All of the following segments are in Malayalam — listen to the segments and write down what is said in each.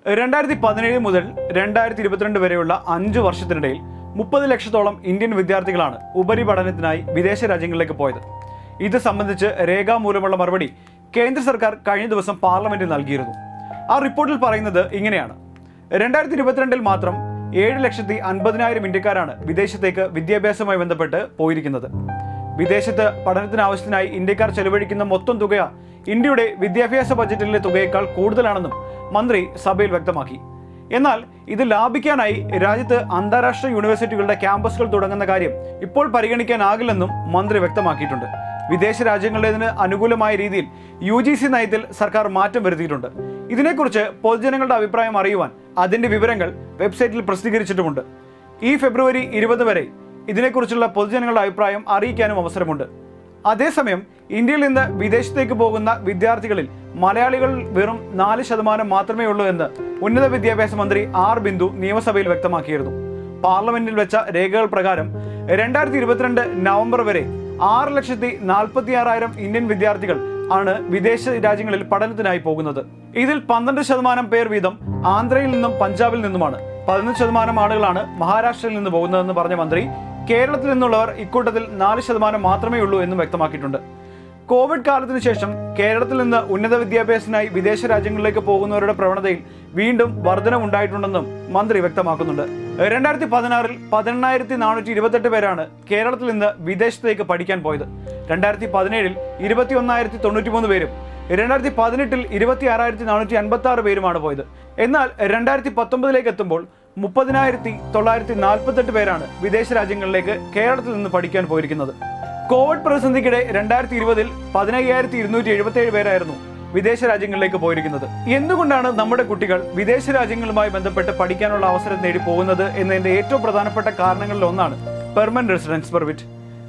രണ്ടായിരത്തി പതിനേഴ് മുതൽ രണ്ടായിരത്തി ഇരുപത്തിരണ്ട് വരെയുള്ള അഞ്ച് വർഷത്തിനിടയിൽ മുപ്പത് ലക്ഷത്തോളം ഇന്ത്യൻ വിദ്യാർത്ഥികളാണ് ഉപരിപഠനത്തിനായി വിദേശ രാജ്യങ്ങളിലേക്ക് പോയത് ഇത് സംബന്ധിച്ച് രേഖാമൂലമുള്ള മറുപടി കേന്ദ്ര സർക്കാർ കഴിഞ്ഞ ദിവസം പാർലമെന്റിൽ നൽകിയിരുന്നു ആ റിപ്പോർട്ടിൽ പറയുന്നത് ഇങ്ങനെയാണ് രണ്ടായിരത്തി ഇരുപത്തിരണ്ടിൽ മാത്രം ഏഴ് ലക്ഷത്തി അൻപതിനായിരം ഇന്ത്യക്കാരാണ് വിദേശത്തേക്ക് വിദ്യാഭ്യാസവുമായി ബന്ധപ്പെട്ട് പോയിരിക്കുന്നത് വിദേശത്ത് പഠനത്തിനാവശ്യത്തിനായി ഇന്ത്യക്കാർ ചെലവഴിക്കുന്ന മൊത്തം തുക ഇന്ത്യയുടെ വിദ്യാഭ്യാസ ബജറ്റിലെ തുകയേക്കാൾ കൂടുതലാണെന്നും മന്ത്രി സഭയിൽ വ്യക്തമാക്കി എന്നാൽ ഇത് ലാഭിക്കാനായി രാജ്യത്ത് അന്താരാഷ്ട്ര യൂണിവേഴ്സിറ്റികളുടെ ക്യാമ്പസുകൾ തുടങ്ങുന്ന കാര്യം ഇപ്പോൾ പരിഗണിക്കാനാകില്ലെന്നും മന്ത്രി വ്യക്തമാക്കിയിട്ടുണ്ട് വിദേശ രാജ്യങ്ങളുടേതിന് അനുകൂലമായ രീതിയിൽ യു ജി സി നയത്തിൽ സർക്കാർ മാറ്റം വരുത്തിയിട്ടുണ്ട് ഇതിനെക്കുറിച്ച് പൊതുജനങ്ങളുടെ അഭിപ്രായം അറിയുവാൻ അതിന്റെ വിവരങ്ങൾ വെബ്സൈറ്റിൽ പ്രസിദ്ധീകരിച്ചിട്ടുമുണ്ട് ഈ ഫെബ്രുവരി ഇരുപത് വരെ ഇതിനെക്കുറിച്ചുള്ള പൊതുജനങ്ങളുടെ അഭിപ്രായം അറിയിക്കാനും അവസരമുണ്ട് അതേസമയം ഇന്ത്യയിൽ നിന്ന് വിദേശത്തേക്ക് പോകുന്ന വിദ്യാർത്ഥികളിൽ മലയാളികൾ വെറും നാല് ശതമാനം മാത്രമേ ഉള്ളൂ എന്ന് ഉന്നത വിദ്യാഭ്യാസ മന്ത്രി ആർ ബിന്ദു നിയമസഭയിൽ വ്യക്തമാക്കിയിരുന്നു പാർലമെന്റിൽ വെച്ച രേഖകൾ പ്രകാരം രണ്ടായിരത്തി ഇരുപത്തിരണ്ട് നവംബർ വരെ ആറ് ലക്ഷത്തി നാൽപ്പത്തി ആറായിരം ഇന്ത്യൻ വിദ്യാർത്ഥികൾ ആണ് വിദേശ രാജ്യങ്ങളിൽ പഠനത്തിനായി പോകുന്നത് ഇതിൽ പന്ത്രണ്ട് ശതമാനം പേർ വീതം ആന്ധ്രയിൽ നിന്നും പഞ്ചാബിൽ നിന്നുമാണ് പതിനൊന്ന് ശതമാനം ആളുകളാണ് മഹാരാഷ്ട്രയിൽ നിന്ന് പോകുന്നതെന്ന് പറഞ്ഞ മന്ത്രി കേരളത്തിൽ നിന്നുള്ളവർ ഇക്കൂട്ടത്തിൽ നാല് ശതമാനം മാത്രമേ ഉള്ളൂ എന്നും വ്യക്തമാക്കിയിട്ടുണ്ട് കോവിഡ് കാലത്തിന് ശേഷം കേരളത്തിൽ നിന്ന് ഉന്നത വിദ്യാഭ്യാസത്തിനായി വിദേശ രാജ്യങ്ങളിലേക്ക് പോകുന്നവരുടെ പ്രവണതയിൽ വീണ്ടും വർധനവുണ്ടായിട്ടുണ്ടെന്നും മന്ത്രി വ്യക്തമാക്കുന്നുണ്ട് രണ്ടായിരത്തി പതിനാറിൽ പതിനെണ്ണായിരത്തി നാനൂറ്റി ഇരുപത്തെട്ട് പേരാണ് കേരളത്തിൽ നിന്ന് വിദേശത്തേക്ക് പഠിക്കാൻ പോയത് രണ്ടായിരത്തി പതിനേഴിൽ ഇരുപത്തി ഒന്നായിരത്തി തൊണ്ണൂറ്റി മൂന്ന് പേരും രണ്ടായിരത്തി പതിനെട്ടിൽ ഇരുപത്തി ആറായിരത്തി നാനൂറ്റി അൻപത്തി ആറ് പേരുമാണ് പോയത് എന്നാൽ രണ്ടായിരത്തി പത്തൊമ്പതിലേക്ക് എത്തുമ്പോൾ മുപ്പതിനായിരത്തി തൊള്ളായിരത്തി നാൽപ്പത്തെട്ട് പേരാണ് വിദേശ രാജ്യങ്ങളിലേക്ക് കേരളത്തിൽ നിന്ന് പഠിക്കാൻ പോയിരിക്കുന്നത് കോവിഡ് പ്രതിസന്ധിക്കിടെ രണ്ടായിരത്തി ഇരുപതിൽ പതിനയ്യായിരത്തി ഇരുന്നൂറ്റി എഴുപത്തി ഏഴ് പേരായിരുന്നു വിദേശ രാജ്യങ്ങളിലേക്ക് പോയിരിക്കുന്നത് എന്തുകൊണ്ടാണ് നമ്മുടെ കുട്ടികൾ വിദേശ രാജ്യങ്ങളുമായി ബന്ധപ്പെട്ട് പഠിക്കാനുള്ള അവസരം നേടി പോകുന്നത് എന്നതിന്റെ ഏറ്റവും പ്രധാനപ്പെട്ട കാരണങ്ങളിൽ ഒന്നാണ് പെർമനന്റ് റെസിഡൻസ് പെർമിറ്റ്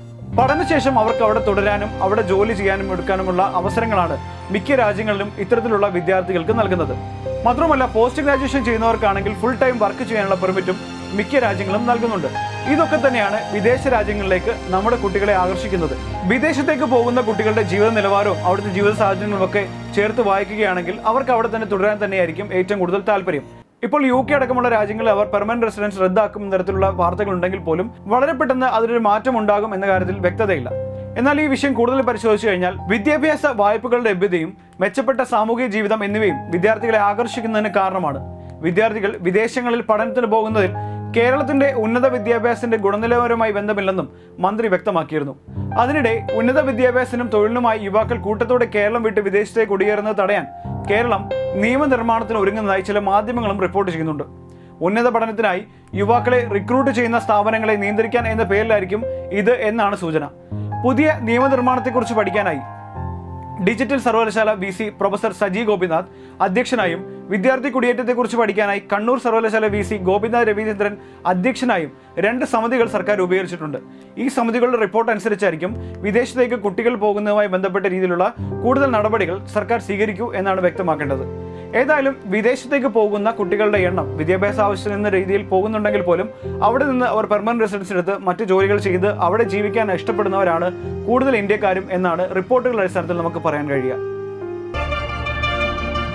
പഠനശേഷം അവർക്ക് അവിടെ തുടരാനും അവിടെ ജോലി ചെയ്യാനും എടുക്കാനുമുള്ള അവസരങ്ങളാണ് മിക്ക രാജ്യങ്ങളിലും ഇത്തരത്തിലുള്ള വിദ്യാർത്ഥികൾക്ക് നൽകുന്നത് മാത്രമല്ല പോസ്റ്റ് ഗ്രാജുവേഷൻ ചെയ്യുന്നവർക്കാണെങ്കിൽ ഫുൾ ടൈം വർക്ക് ചെയ്യാനുള്ള പെർമിറ്റും മിക്ക രാജ്യങ്ങളും നൽകുന്നുണ്ട് ഇതൊക്കെ തന്നെയാണ് വിദേശ രാജ്യങ്ങളിലേക്ക് നമ്മുടെ കുട്ടികളെ ആകർഷിക്കുന്നത് വിദേശത്തേക്ക് പോകുന്ന കുട്ടികളുടെ ജീവിത നിലവാരവും അവിടുത്തെ ജീവിത സാഹചര്യങ്ങളും ഒക്കെ ചേർത്ത് വായിക്കുകയാണെങ്കിൽ അവർക്ക് അവിടെ തന്നെ തുടരാൻ തന്നെയായിരിക്കും ഏറ്റവും കൂടുതൽ താല്പര്യം ഇപ്പോൾ യു കെ അടക്കമുള്ള രാജ്യങ്ങളിൽ അവർ പെർമനന്റ് റെസിഡൻസ് റദ്ദാക്കും തരത്തിലുള്ള വാർത്തകൾ ഉണ്ടെങ്കിൽ പോലും വളരെ പെട്ടെന്ന് അതിനൊരു മാറ്റം ഉണ്ടാകും എന്ന കാര്യത്തിൽ വ്യക്തതയില്ല എന്നാൽ ഈ വിഷയം കൂടുതൽ പരിശോധിച്ചു കഴിഞ്ഞാൽ വിദ്യാഭ്യാസ വായ്പകളുടെ ലഭ്യതയും മെച്ചപ്പെട്ട സാമൂഹിക ജീവിതം എന്നിവയും വിദ്യാർത്ഥികളെ ആകർഷിക്കുന്നതിന് കാരണമാണ് വിദ്യാർത്ഥികൾ വിദേശങ്ങളിൽ പഠനത്തിന് പോകുന്നതിൽ കേരളത്തിന്റെ ഉന്നത വിദ്യാഭ്യാസത്തിന്റെ ഗുണനിലവാരവുമായി ബന്ധമില്ലെന്നും മന്ത്രി വ്യക്തമാക്കിയിരുന്നു അതിനിടെ ഉന്നത വിദ്യാഭ്യാസത്തിനും തൊഴിലിനുമായി യുവാക്കൾ കൂട്ടത്തോടെ കേരളം വിട്ട് വിദേശത്തേക്ക് കുടിയേറുന്നത് തടയാൻ കേരളം നിയമനിർമ്മാണത്തിന് ഒരുങ്ങുന്നതായി ചില മാധ്യമങ്ങളും റിപ്പോർട്ട് ചെയ്യുന്നുണ്ട് ഉന്നത പഠനത്തിനായി യുവാക്കളെ റിക്രൂട്ട് ചെയ്യുന്ന സ്ഥാപനങ്ങളെ നിയന്ത്രിക്കാൻ എന്ന പേരിലായിരിക്കും ഇത് എന്നാണ് സൂചന പുതിയ നിയമനിർമ്മാണത്തെക്കുറിച്ച് പഠിക്കാനായി ഡിജിറ്റൽ സർവകലാശാല V C professor Saji Gopinath അധ്യക്ഷനായും വിദ്യാർത്ഥി കുടിയേറ്റത്തെക്കുറിച്ച് പഠിക്കാനായി കണ്ണൂർ സർവകലാശാല വി സി ഗോപിനാഥ് രവീന്ദ്രൻ അധ്യക്ഷനായും രണ്ട് സമിതികൾ സർക്കാർ രൂപീകരിച്ചിട്ടുണ്ട് ഈ സമിതികളുടെ റിപ്പോർട്ട് അനുസരിച്ചായിരിക്കും വിദേശത്തേക്ക് കുട്ടികൾ പോകുന്നതുമായി ബന്ധപ്പെട്ട രീതിയിലുള്ള കൂടുതൽ നടപടികൾ സർക്കാർ സ്വീകരിക്കൂ എന്നാണ് വ്യക്തമാക്കേണ്ടത് ഏതായാലും വിദേശത്തേക്ക് പോകുന്ന കുട്ടികളുടെ എണ്ണം വിദ്യാഭ്യാസ ആവശ്യം എന്ന രീതിയിൽ പോകുന്നുണ്ടെങ്കിൽ പോലും അവിടെ നിന്ന് അവർ പെർമനന്റ് റെസിഡൻസ് എടുത്ത് മറ്റു ജോലികൾ ചെയ്ത് അവിടെ ജീവിക്കാൻ ഇഷ്ടപ്പെടുന്നവരാണ് കൂടുതൽ ഇന്ത്യക്കാരും എന്നാണ് റിപ്പോർട്ടുകളുടെ അടിസ്ഥാനത്തിൽ നമുക്ക് പറയാൻ കഴിയുക